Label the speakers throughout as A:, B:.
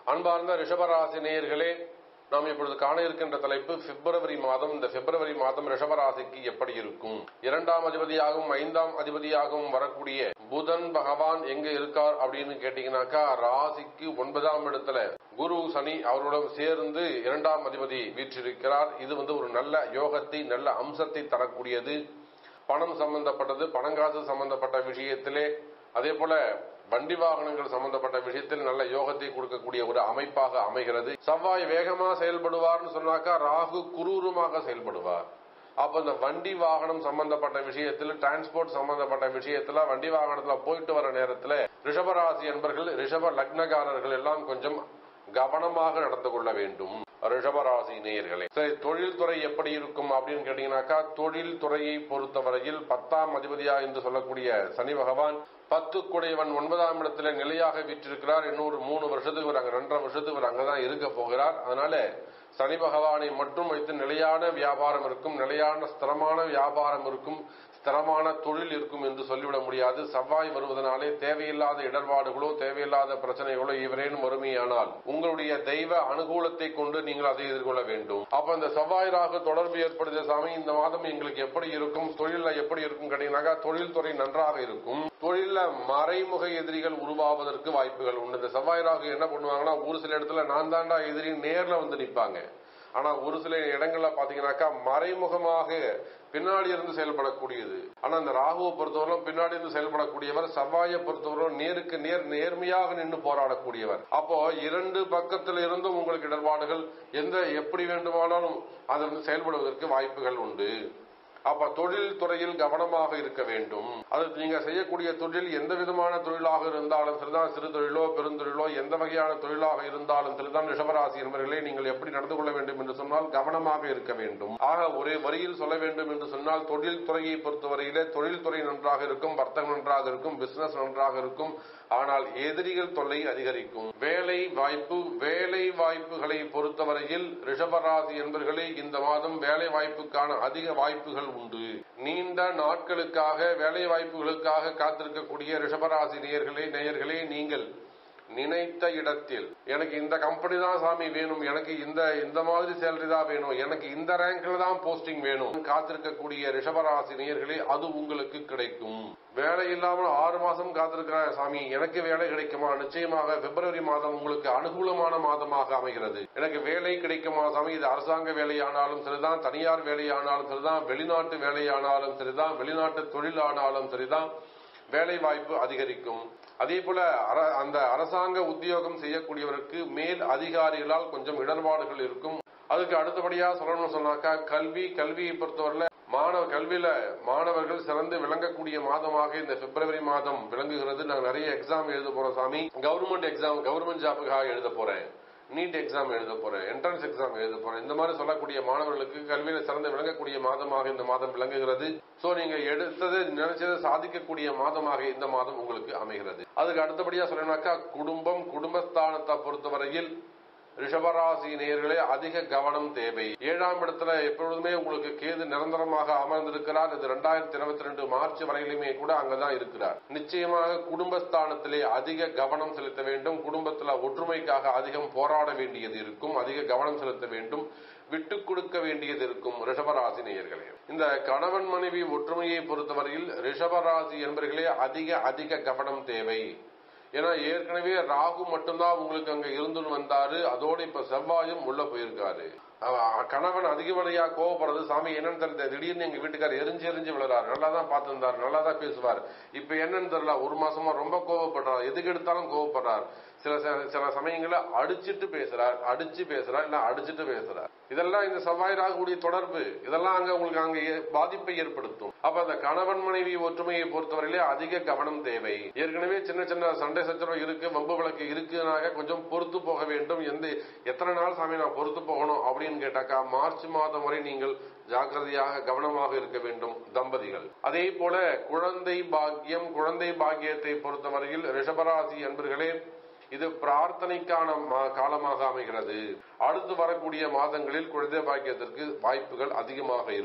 A: அன்பார்ந்த ரிஷபராசி நேயர்களே நாம் இப்பொழுது காண இருக்கின்ற தலைப்பு பிப்ரவரி மாதம் இந்த பிப்ரவரி மாதம் ரிஷபராசிக்கு எப்படி இருக்கும் இரண்டாம் அதிபதியாகவும் ஐந்தாம் அதிபதியாகவும் வரக்கூடிய புதன் பகவான் எங்க இருக்கார் அப்படின்னு கேட்டீங்கன்னாக்கா ராசிக்கு ஒன்பதாம் இடத்துல குரு சனி அவருடன் சேர்ந்து இரண்டாம் அதிபதி வீற்றிருக்கிறார் இது வந்து ஒரு நல்ல யோகத்தை நல்ல அம்சத்தை தரக்கூடியது பணம் சம்பந்தப்பட்டது பணங்காசு சம்பந்தப்பட்ட விஷயத்திலே அதே போல வண்டி வாகனங்கள் சம்பந்தப்பட்ட விஷயத்தில் நல்ல யோகத்தை கொடுக்கக்கூடிய ஒரு அமைப்பாக அமைகிறது செவ்வாய் வேகமா செயல்படுவார்னு சொன்னாக்கா ராகு குரூரமாக செயல்படுவார் அப்ப இந்த வண்டி வாகனம் சம்பந்தப்பட்ட விஷயத்தில் டிரான்ஸ்போர்ட் சம்பந்தப்பட்ட விஷயத்துல வண்டி வாகனத்துல போயிட்டு வர நேரத்துல ரிஷபராசி என்பர்கள் ரிஷப லக்னகாரர்கள் எல்லாம் கொஞ்சம் கவனமாக நடந்து கொள்ள வேண்டும் ரிஷபராசி நேயர்களே சரி தொழில்துறை எப்படி இருக்கும் அப்படின்னு கேட்டீங்கன்னாக்கா தொழில் துறையை பொறுத்தவரையில் பத்தாம் அதிபதியா என்று சொல்லக்கூடிய சனி பகவான் பத்து குடையவன் ஒன்பதாம் இடத்துல நிலையாக வீற்றிருக்கிறார் இன்னொரு மூணு வருஷத்துக்கு இவர் அங்க ரெண்டரை வருஷத்துக்கு இவர் அங்கதான் இருக்க போகிறார் அதனால சனி பகவானை மட்டும் வைத்து நிலையான வியாபாரம் இருக்கும் நிலையான ஸ்திரமான வியாபாரம் இருக்கும் ஸ்திரமான தொழில் இருக்கும் என்று சொல்லிவிட முடியாது செவ்வாய் வருவதனாலே தேவையில்லாத இடர்பாடுகளோ தேவையில்லாத பிரச்சனைகளோ இவரேனும் வறுமையானால் உங்களுடைய தெய்வ அனுகூலத்தை கொண்டு நீங்கள் அதை எதிர்கொள்ள வேண்டும் அப்ப இந்த செவ்வாய் ராகு தொடர்பு ஏற்படுத்த சாமி இந்த மாதம் எங்களுக்கு எப்படி இருக்கும் தொழில எப்படி இருக்கும் கேட்டீங்கன்னாக்கா தொழில்துறை நன்றாக இருக்கும் தொழில மறைமுக எதிரிகள் உருவாவதற்கு வாய்ப்புகள் உண்டு இந்த செவ்வாய் ராகு என்ன பண்ணுவாங்கன்னா ஒரு சில இடத்துல நான் தாண்டா எதிரி நேர்ல வந்து நிப்பாங்க ஆனா ஒரு சில இடங்கள்ல பாத்தீங்கன்னாக்கா மறைமுகமாக பின்னாடி இருந்து செயல்படக்கூடியது ஆனா இந்த ராகுவை பொறுத்தவரை பின்னாடி இருந்து செயல்படக்கூடியவர் செவ்வாயை பொறுத்தவரை நேருக்கு நேர் நேர்மையாக நின்று போராடக்கூடியவர் அப்போ இரண்டு பக்கத்தில் இருந்தும் உங்களுக்கு இடர்பாடுகள் எந்த எப்படி வேண்டுமானாலும் அதிலிருந்து செயல்படுவதற்கு வாய்ப்புகள் உண்டு அப்ப தொழில் துறையில் கவனமாக இருக்க வேண்டும் அது நீங்க செய்யக்கூடிய தொழில் எந்த விதமான தொழிலாக இருந்தாலும் சரிதான் சிறு தொழிலோ பெருந்தொழிலோ எந்த வகையான தொழிலாக இருந்தாலும் சரிதான் ரிஷபராசி என்பவர்களே நீங்கள் எப்படி நடந்து கொள்ள வேண்டும் என்று சொன்னால் கவனமாக இருக்க வேண்டும் ஆக ஒரே வரியில் சொல்ல வேண்டும் என்று சொன்னால் தொழில் துறையை பொறுத்தவரையிலே தொழில்துறை நன்றாக இருக்கும் வர்த்தகம் நன்றாக இருக்கும் பிசினஸ் நன்றாக இருக்கும் ஆனால் எதிரிகள் தொல்லை அதிகரிக்கும் வேலை வாய்ப்பு வேலை வாய்ப்புகளை பொறுத்தவரையில் ரிஷபராசி என்பர்களே இந்த மாதம் வேலை வாய்ப்புக்கான அதிக வாய்ப்புகள் உண்டு நீண்ட நாட்களுக்காக வேலை வாய்ப்புகளுக்காக காத்திருக்கக்கூடிய ரிஷபராசி நேயர்களே நேயர்களே நீங்கள் நினைத்த இடத்தில் எனக்கு இந்த கம்பெனி தான் சாமி வேணும் எனக்கு இந்த இந்த மாதிரி சேலரி தான் வேணும் எனக்கு இந்த ரேங்க்ல தான் போஸ்டிங் வேணும் காத்திருக்கக்கூடிய ரிஷபராசி நேயர்களே அது உங்களுக்கு கிடைக்கும் வேலை இல்லாமல் ஆறு மாசம் காத்திருக்கிற சாமி எனக்கு வேலை கிடைக்குமா நிச்சயமாக பிப்ரவரி மாதம் உங்களுக்கு அனுகூலமான மாதமாக அமைகிறது எனக்கு வேலை கிடைக்குமா சாமி இது அரசாங்க வேலையானாலும் சரிதான் தனியார் வேலையானாலும் சரிதான் வெளிநாட்டு வேலையானாலும் சரிதான் வெளிநாட்டு தொழிலானாலும் சரிதான் வேலை வாய்ப்பு அதிகரிக்கும் அதே போல அந்த அரசாங்க உத்தியோகம் செய்யக்கூடியவருக்கு மேல் அதிகாரிகளால் கொஞ்சம் இடர்பாடுகள் இருக்கும் அதுக்கு அடுத்தபடியா சொல்லணும்னு சொன்னாக்கா கல்வி கல்வியை பொறுத்தவரையில மாணவ கல்வியில மாணவர்கள் சிறந்து விளங்கக்கூடிய மாதமாக இந்த பிப்ரவரி மாதம் விளங்குகிறது நான் நிறைய எக்ஸாம் எழுத போறோம் சாமி கவர்மெண்ட் எக்ஸாம் கவர்மெண்ட் ஜாபுக்காக எழுத போறேன் நீட் எக்ஸாம் எழுத போறேன் என்ட்ரன்ஸ் எக்ஸாம் எழுத போறேன் இந்த மாதிரி சொல்லக்கூடிய மாணவர்களுக்கு கல்வியில சிறந்து விளங்கக்கூடிய மாதமாக இந்த மாதம் விளங்குகிறது சோ நீங்க எடுத்தது நினைச்சதை சாதிக்கக்கூடிய மாதமாக இந்த மாதம் உங்களுக்கு அமைகிறது அதுக்கு அடுத்தபடியா சொல்லணும்னாக்கா குடும்பம் குடும்பஸ்தானத்தை பொறுத்தவரையில் ரிஷபராசி நேயர்களே அதிக கவனம் தேவை ஏழாம் இடத்துல எப்பொழுதுமே உங்களுக்கு கேது நிரந்தரமாக அமர்ந்திருக்கிறார் இது ரெண்டாயிரத்தி இருபத்தி ரெண்டு மார்ச் வரையிலுமே கூட அங்கதான் இருக்கிறார் நிச்சயமாக குடும்பஸ்தானத்திலே அதிக கவனம் செலுத்த வேண்டும் குடும்பத்துல ஒற்றுமைக்காக அதிகம் போராட வேண்டியது இருக்கும் அதிக கவனம் செலுத்த வேண்டும் விட்டு கொடுக்க வேண்டியது இருக்கும் ரிஷபராசி நேயர்களே இந்த கணவன் மனைவி ஒற்றுமையை பொறுத்தவரையில் ரிஷபராசி என்பர்களே அதிக அதிக கவனம் தேவை ஏன்னா ஏற்கனவே ராகு மட்டும்தான் உங்களுக்கு அங்க இருந்துன்னு வந்தாரு அதோட இப்ப செவ்வாயும் உள்ள போயிருக்காரு கணவன் அதிகப்படியா கோவப்படுறது சாமி என்னன்னு தெரியல திடீர்னு எங்க வீட்டுக்காரர் எரிஞ்சு எரிஞ்சு விழுறாரு நல்லா தான் பார்த்திருந்தாரு நல்லா தான் பேசுவார் இப்ப என்னன்னு தெரியல ஒரு மாசமா ரொம்ப கோவப்படுறார் எதுக்கு எடுத்தாலும் கோவப்படுறார் சில சில சமயங்கள அடிச்சிட்டு பேசுறார் அடிச்சு பேசுறார் இல்ல அடிச்சிட்டு பேசுறார் இதெல்லாம் இந்த செவ்வாய் ராகுடைய தொடர்பு இதெல்லாம் அங்க உங்களுக்கு அங்க பாதிப்பை ஏற்படுத்தும் அப்ப அந்த கணவன் மனைவி ஒற்றுமையை பொறுத்தவரையிலே அதிக கவனம் தேவை ஏற்கனவே சின்ன சின்ன சண்டை சச்சரவு இருக்கு வம்பு விளக்கு இருக்குனாக்க கொஞ்சம் பொறுத்து போக வேண்டும் எந்த எத்தனை நாள் சாமி நான் பொறுத்து போகணும் அப்படின்னு கேட்டாக்கா மார்ச் மாதம் வரை நீங்கள் ஜாக்கிரதையாக கவனமாக இருக்க வேண்டும் தம்பதிகள் அதே போல குழந்தை பாக்கியம் குழந்தை பாக்கியத்தை பொறுத்தவரையில் ரிஷபராசி என்பர்களே இது பிரார்த்தனைக்கான காலமாக அமைகிறது அடுத்து வரக்கூடிய மாதங்களில் குழந்தை பாக்கியத்திற்கு வாய்ப்புகள் அதிகமாக இருக்கும்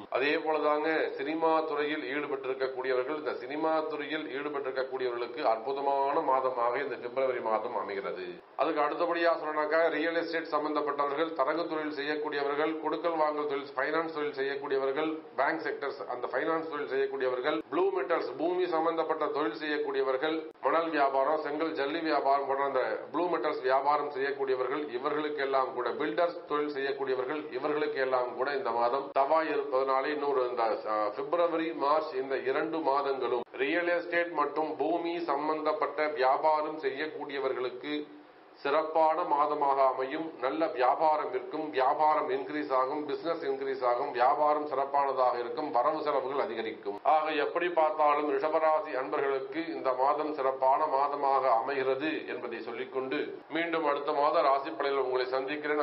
A: அதே போலதாங்க சினிமா துறையில் ஈடுபட்டிருக்கக்கூடியவர்கள் இந்த சினிமா துறையில் ஈடுபட்டிருக்கக்கூடியவர்களுக்கு அற்புதமான மாதமாக இந்த பிப்ரவரி மாதம் அமைகிறது அதுக்கு அடுத்தபடியா சொல்லனாக்கா ரியல் எஸ்டேட் சம்பந்தப்பட்டவர்கள் தரகு தொழில் செய்யக்கூடியவர்கள் கொடுக்கல் வாங்கல் தொழில் பைனான்ஸ் தொழில் செய்யக்கூடியவர்கள் பேங்க் செக்டர்ஸ் அந்த பைனான்ஸ் தொழில் செய்யக்கூடியவர்கள் ப்ளூ மெட்டல்ஸ் பூமி சம்பந்தப்பட்ட தொழில் செய்யக்கூடியவர்கள் மணல் வியாபாரம் செங்கல் ஜல்லி வியாபாரம் போன்ற அந்த ப்ளூ மெட்டல்ஸ் வியாபாரம் செய்யக்கூடியவர்கள் இவர்களுக்கு எல்லாம் கூட பில்டர்ஸ் தொழில் செய்யக்கூடியவர்கள் இவர்களுக்கு எல்லாம் கூட இந்த மாதம் செவ்வாய் இருப்பதனாலே இன்னொரு இந்த அஹ், பிப்ரவரி மார்ச் இந்த இரண்டு மாதங்களும் ரியல் எஸ்டேட் மற்றும் பூமி சம்பந்தப்பட்ட வியாபாரம் செய்யக்கூடியவர்களுக்கு சிறப்பான மாதமாக அமையும் நல்ல வியாபாரம் இருக்கும் வியாபாரம் இன்க்ரீஸ் ஆகும் பிசினஸ் இன்க்ரீஸ் ஆகும் வியாபாரம் சிறப்பானதாக இருக்கும் வரவு செலவுகள் அதிகரிக்கும் ஆக எப்படி பார்த்தாலும் ரிஷபராசி அன்பர்களுக்கு இந்த மாதம் சிறப்பான மாதமாக அமைகிறது என்பதை சொல்லிக்கொண்டு மீண்டும் அடுத்த மாத ராசி பலனில் உங்களை சந்திக்கிறேன்